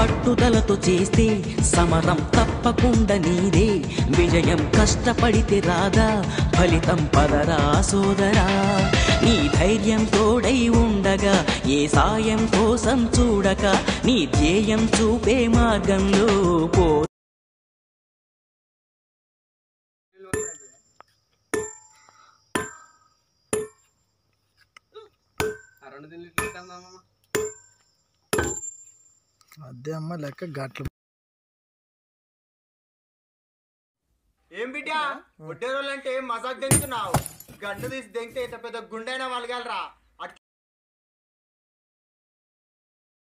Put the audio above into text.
పట్టుదలతో చేస్తే సమరం తప్పకుండా నీదే విజయం కష్టపడితే రాదా ఫలితం పదరా సోదరా నీ ధైర్యం తోడై ఉండగా ఏ సాయం కోసం చూడక నీ ధ్యేయం చూపే మార్గంలో పో ఆ రెండు దిల్లు ఇట్లా ఇద్దామా మామ? అదే అమ్మ లెక్క గట్ల ఏం బిడ్డ గుడ్డే రోజులంటే మజాక్ దెంగుతున్నావు గంట తీసి దెంగితే ఇంత పెద్ద గుండైన మలగాలరా